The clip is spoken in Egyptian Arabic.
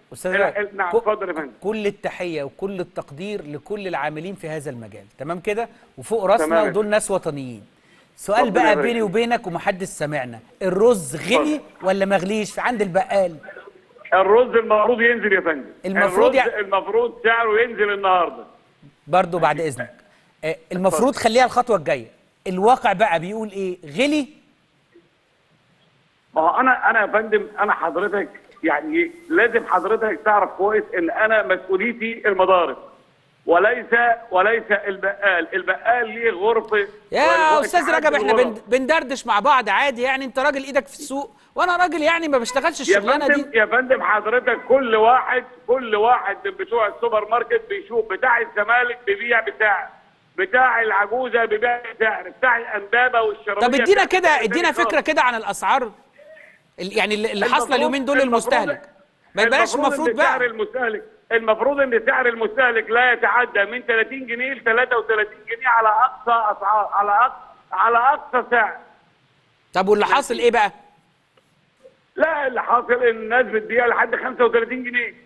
استاذ ال- رائع، ال- نعم كو- اتفضل يا فندم كل التحيه وكل التقدير لكل العاملين في هذا المجال تمام كده وفوق راسنا تمام. ودول ناس وطنيين سؤال ربنا بقى يبارك بيني فيك. وبينك ومحدش سمعنا الرز غلي ولا مغليش عند البقال الرز المفروض ينزل يا فندم المفروض الرز يع- المفروض سعره ينزل النهارده برضو بعد اذنك آه، المفروض خليها الخطوه الجايه الواقع بقى بيقول ايه غلي ما هو انا انا يا فندم انا حضرتك يعني لازم حضرتك تعرف كويس ان انا مسؤوليتي المضارب وليس وليس البقال البقال ليه غرفه يا ولغرفة استاذ حد رجب احنا غرف. بن- بندردش مع بعض عادي يعني انت راجل ايدك في السوق وانا راجل يعني ما بشتغلش يا الشغلانه دي فندم يا فندم حضرتك كل واحد كل واحد من بتوع السوبر ماركت بيشوف بتاع الزمالك بيبيع بسعر بتاع العجوزه بيبيع بسعر بتاع الانبابه والشرابيه طب ادينا بسعر. كده ادينا فكره كده عن الاسعار ال- يعني اللي اللي حاصله المفروض- اليومين دول المفروض- للمستهلك ما يبقاش المفروض المفروض إن سعر بقى المستهلك المفروض ان سعر المستهلك لا يتعدى من 30 جنيه ل 33 جنيه على اقصى اسعار على اقصى على اقصى سعر طب واللي حاصل ايه بقى لا اللي حاصل ان الناس بتبيع لحد 35 جنيه